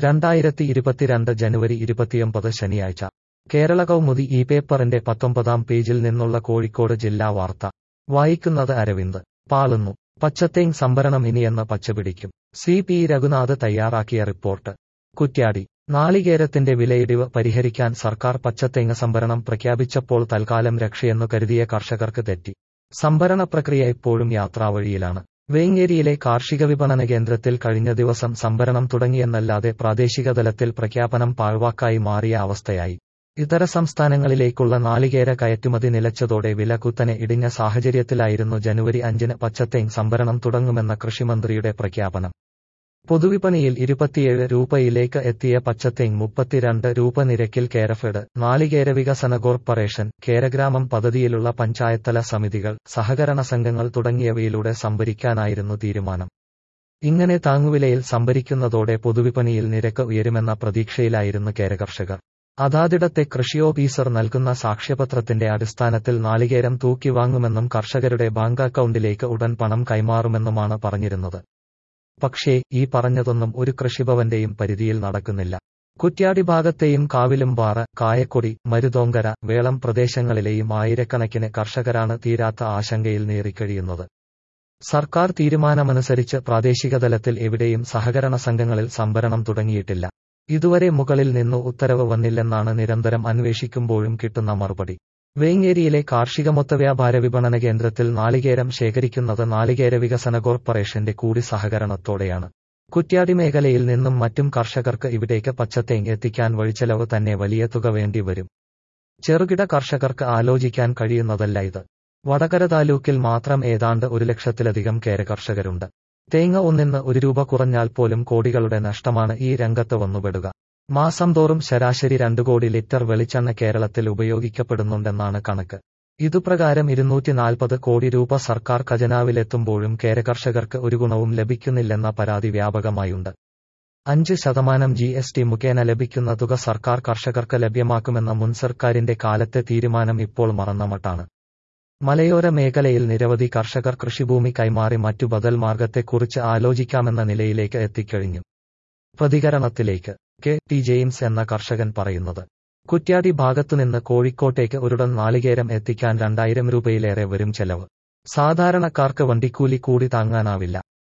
രണ്ടായിരത്തി ഇരുപത്തിരണ്ട് ജനുവരി ഇരുപത്തിയൊമ്പത് ശനിയാഴ്ച കേരള കൗമുദി ഈ പേപ്പറിന്റെ പത്തൊമ്പതാം പേജിൽ നിന്നുള്ള കോഴിക്കോട് ജില്ലാ വാർത്ത വായിക്കുന്നത് അരവിന്ദ് പാളുന്നു പച്ചത്തേങ് സംഭരണം ഇനിയെന്ന് പച്ചപിടിക്കും സി പി രഘുനാഥ് തയ്യാറാക്കിയ റിപ്പോർട്ട് കുറ്റ്യാടി നാളികേരത്തിന്റെ വിലയിടിവ് പരിഹരിക്കാൻ സർക്കാർ പച്ചത്തേങ്ങ സംഭരണം പ്രഖ്യാപിച്ചപ്പോൾ തൽക്കാലം രക്ഷയെന്നു കരുതിയ കർഷകർക്ക് തെറ്റി സംഭരണ പ്രക്രിയ ഇപ്പോഴും യാത്രാവഴിയിലാണ് വേങ്ങേരിയിലെ കാർഷിക വിപണന കേന്ദ്രത്തിൽ കഴിഞ്ഞ ദിവസം സംഭരണം തുടങ്ങിയെന്നല്ലാതെ പ്രാദേശിക തലത്തിൽ പ്രഖ്യാപനം പാഴ്വാക്കായി മാറിയ അവസ്ഥയായി ഇതര സംസ്ഥാനങ്ങളിലേക്കുള്ള നാളികേര കയറ്റുമതി നിലച്ചതോടെ വില കുത്തനെ ഇടിഞ്ഞ സാഹചര്യത്തിലായിരുന്നു ജനുവരി അഞ്ചിന് പച്ചത്തേങ് സംഭരണം തുടങ്ങുമെന്ന കൃഷിമന്ത്രിയുടെ പ്രഖ്യാപനം പൊതുവിപണിയിൽ ഇരുപത്തിയേഴ് രൂപയിലേക്ക് എത്തിയ പച്ചത്തേങ് മുപ്പത്തിരണ്ട് രൂപ നിരക്കിൽ കേരഫെഡ് നാളികേര വികസന കോർപ്പറേഷൻ കേരഗ്രാമം പദ്ധതിയിലുള്ള പഞ്ചായത്തല സമിതികൾ സഹകരണ സംഘങ്ങൾ തുടങ്ങിയവയിലൂടെ സംഭരിക്കാനായിരുന്നു തീരുമാനം ഇങ്ങനെ താങ്ങുവിലയിൽ സംഭരിക്കുന്നതോടെ പൊതുവിപണിയിൽ നിരക്ക് ഉയരുമെന്ന പ്രതീക്ഷയിലായിരുന്നു കേരകർഷകർ അതാതിടത്തെ കൃഷി ഓഫീസർ നൽകുന്ന സാക്ഷ്യപത്രത്തിന്റെ അടിസ്ഥാനത്തിൽ നാളികേരം തൂക്കി വാങ്ങുമെന്നും കർഷകരുടെ ബാങ്ക് അക്കൗണ്ടിലേക്ക് ഉടൻ പണം കൈമാറുമെന്നുമാണ് പറഞ്ഞിരുന്നത് പക്ഷേ ഈ പറഞ്ഞതൊന്നും ഒരു കൃഷിഭവന്റെയും പരിധിയിൽ നടക്കുന്നില്ല കുറ്റ്യാടി ഭാഗത്തെയും കാവിലുംപാറ കായക്കൊടി മരുതോങ്കര വേളം പ്രദേശങ്ങളിലെയും ആയിരക്കണക്കിന് കർഷകരാണ് തീരാത്ത ആശങ്കയിൽ നേറിക്കഴിയുന്നത് സർക്കാർ തീരുമാനമനുസരിച്ച് പ്രാദേശിക തലത്തിൽ എവിടെയും സഹകരണ സംഘങ്ങളിൽ സംഭരണം തുടങ്ങിയിട്ടില്ല ഇതുവരെ മുകളിൽ നിന്നു ഉത്തരവ് വന്നില്ലെന്നാണ് നിരന്തരം അന്വേഷിക്കുമ്പോഴും കിട്ടുന്ന മറുപടി വേങ്ങേരിയിലെ കാർഷിക മൊത്തവ്യാപാര വിപണന കേന്ദ്രത്തിൽ നാളികേരം ശേഖരിക്കുന്നത് നാളികേര വികസന കോർപ്പറേഷന്റെ കൂടി സഹകരണത്തോടെയാണ് കുറ്റ്യാടി മേഖലയിൽ നിന്നും മറ്റും കർഷകർക്ക് ഇവിടേക്ക് പച്ചത്തേങ് എത്തിക്കാൻ വഴിച്ചെലവ് തന്നെ വലിയ തുക വേണ്ടിവരും ചെറുകിട കർഷകർക്ക് ആലോചിക്കാൻ കഴിയുന്നതല്ല ഇത് വടകര താലൂക്കിൽ മാത്രം ഏതാണ്ട് ഒരു ലക്ഷത്തിലധികം കേര കർഷകരുണ്ട് തേങ്ങ ഒന്നിന്ന് ഒരു രൂപ കുറഞ്ഞാൽ പോലും കോടികളുടെ നഷ്ടമാണ് ഈ രംഗത്ത് വന്നുപെടുക മാസം തോറും ശരാശരി രണ്ടു കോടി ലിറ്റർ വെളിച്ചെണ്ണ കേരളത്തിൽ ഉപയോഗിക്കപ്പെടുന്നുണ്ടെന്നാണ് കണക്ക് ഇതുപ്രകാരം ഇരുന്നൂറ്റി നാൽപ്പത് കോടി രൂപ സർക്കാർ ഖജനാവിലെത്തുമ്പോഴും കേരകർഷകർക്ക് ഒരു ഗുണവും ലഭിക്കുന്നില്ലെന്ന പരാതി വ്യാപകമായുണ്ട് അഞ്ച് ശതമാനം ജി എസ് ടി മുഖേന ലഭിക്കുന്ന തുക സർക്കാർ കർഷകർക്ക് ലഭ്യമാക്കുമെന്ന മുൻ സർക്കാരിന്റെ കാലത്തെ തീരുമാനം ഇപ്പോൾ മറന്നമട്ടാണ് മലയോര മേഖലയിൽ നിരവധി കർഷകർ കൃഷിഭൂമി കൈമാറി മറ്റു ബദൽ മാർഗത്തെക്കുറിച്ച് ആലോചിക്കാമെന്ന നിലയിലേക്ക് എത്തിക്കഴിഞ്ഞു പ്രതികരണത്തിലേക്ക് കെ ടി ജെയിംസ് എന്ന കർഷകൻ പറയുന്നത് കുറ്റ്യാടി ഭാഗത്തുനിന്ന് കോഴിക്കോട്ടേക്ക് ഒരുടൻ നാളികേരം എത്തിക്കാൻ രണ്ടായിരം രൂപയിലേറെ വരും ചെലവ് സാധാരണക്കാർക്ക് വണ്ടിക്കൂലി കൂടി താങ്ങാനാവില്ല